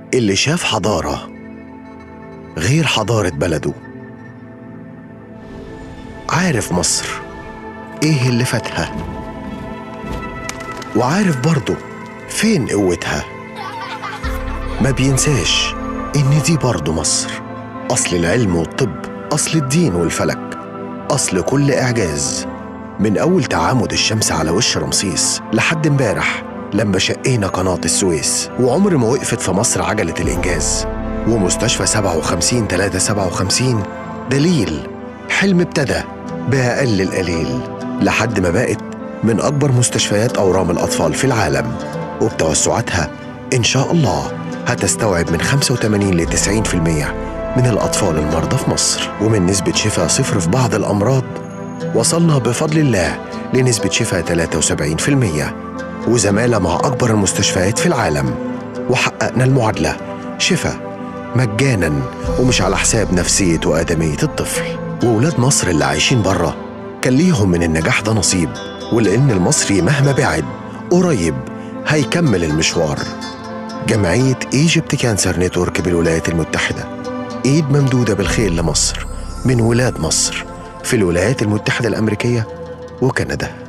اللي شاف حضارة غير حضارة بلده عارف مصر ايه اللي فاتها وعارف برضه فين قوتها ما بينساش ان دي برضه مصر اصل العلم والطب اصل الدين والفلك اصل كل اعجاز من اول تعامد الشمس على وش رمسيس لحد امبارح لما شقينا قناة السويس وعمر ما وقفت في مصر عجلة الإنجاز ومستشفى 57 357 دليل حلم ابتدى بأقل القليل لحد ما بقت من أكبر مستشفيات أورام الأطفال في العالم وبتوسعاتها إن شاء الله هتستوعب من 85 ل 90% من الأطفال المرضى في مصر ومن نسبة شفاء صفر في بعض الأمراض وصلنا بفضل الله لنسبة شفاء 73% وزمالة مع أكبر المستشفيات في العالم وحققنا المعادلة شفاء مجانا ومش على حساب نفسية وآدمية الطفل وولاد مصر اللي عايشين بره كان ليهم من النجاح ده نصيب ولأن المصري مهما بعد قريب هيكمل المشوار جمعية ايجيبت كانسر نتورك بالولايات المتحدة ايد ممدودة بالخير لمصر من ولاد مصر في الولايات المتحدة الأمريكية وكندا